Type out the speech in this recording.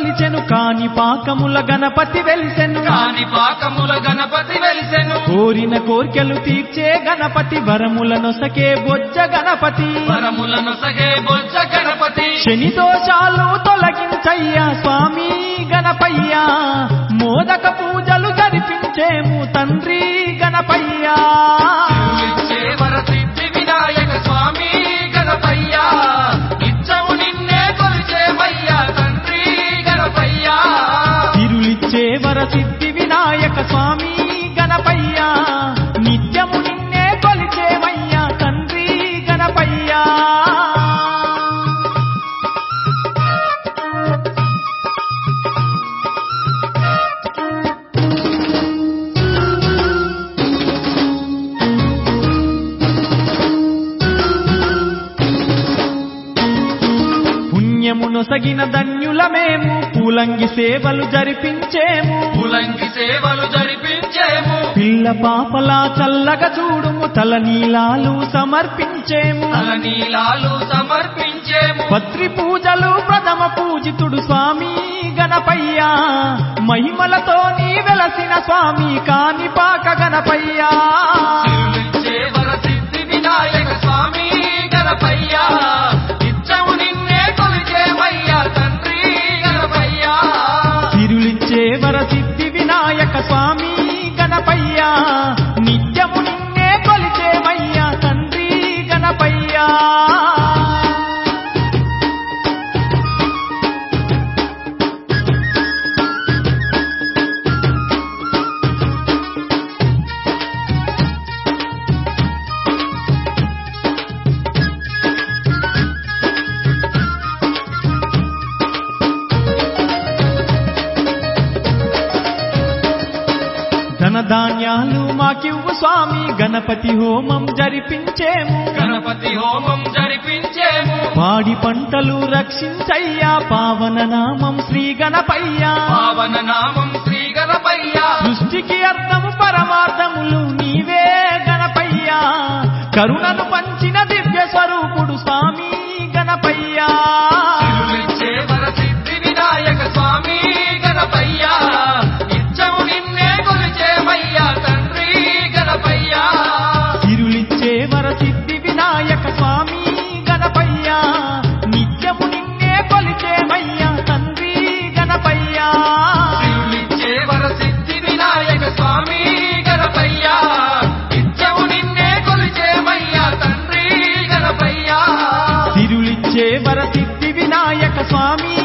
కొలిచెను కాని పాకముల గణపతి వెలిసెను కాని పాకముల గణపతి వెలిసెను కోరిన కోర్కెలు తీర్చే గణపతి వరముల నొసకే బొజ్జ గణపతి వరములను సగే బొజ్జ గణపతి శని దోషాలు తొలగించయ్యా స్వామి గణపయ్యా మోదక పూజలు జరిపించేము తండ్రి గణపయ్యా ఇచ్చే వరసిద్ధి వినాయక స్వామి గణపయ్య ఇచ్చము నిన్నే కొలిచేమయ్యా తండ్రి గణపయ్యా తిరులిచ్చే వరసిద్ధి వినాయక స్వామి గణపయ్యా నిత్యము నిన్నే కొలిచేమయ్యా తండ్రి గణపయ్యా పుణ్యమును సగిన ధన్యులమేము పూలంగి సేవలు జరిపించేము పులంగి సేవలు జరిపించేము పిల్ల పాపలా చల్లగా చూడుము తల నీలాలు సమర్పించేము తల నీలాలు సమర్పించేము పత్రి పూజలు ప్రథమ పూజితుడు స్వామి గణపయ్యా మహిమలతో నీ వెలసిన స్వామి కాని పాక గణపయ్యా ఇచ్చే వరసిద్ధి వినాయక స్వామి గణపయ్య ఇచ్చము నిన్నే కొలిచేమయ్యా తండ్రి గణపయ్యా తిరులిచ్చే వరసిద్ధి వినాయక స్వామి గణపయ్యా నిత్యము నిన్నే కొలిచేమయ్యా తండ్రి గణపయ్యా ధనధాన్యాలు మాకివ్వు స్వామి గణపతి హోమం జరిపించేము గణపతి హోమం జరిపించేము పాడి పంటలు రక్షించయ్యా పావన నామం శ్రీ గణపయ్యా పావన నామం శ్రీ గణపయ్య సృష్టికి అర్థము పరమార్థములు నీవే గణపయ్యా కరుణను పంచిన దివ్య స్వరూపుడు స్వామి గణపయ్యా ఇచ్చే వరసిద్ధి వినాయక స్వామి గణపయ్య ఇచ్చము నిన్నే కొలిచేమయ్యా తండ్రి గణపయ్య తిరులిచ్చే వరసిద్ధి వినాయక స్వామి గణపయ్యా నిత్యము నిన్నే కొలిచేమయ్యా తండ్రి గణపయ్యా ఇచ్చే వరసిద్ధి వినాయక స్వామి గణపయ్య ఇచ్చము నిన్నే కొలిచేమయ్యా తండ్రి గణపయ్య తిరులిచ్చే వరసిద్ధి వినాయక స్వామి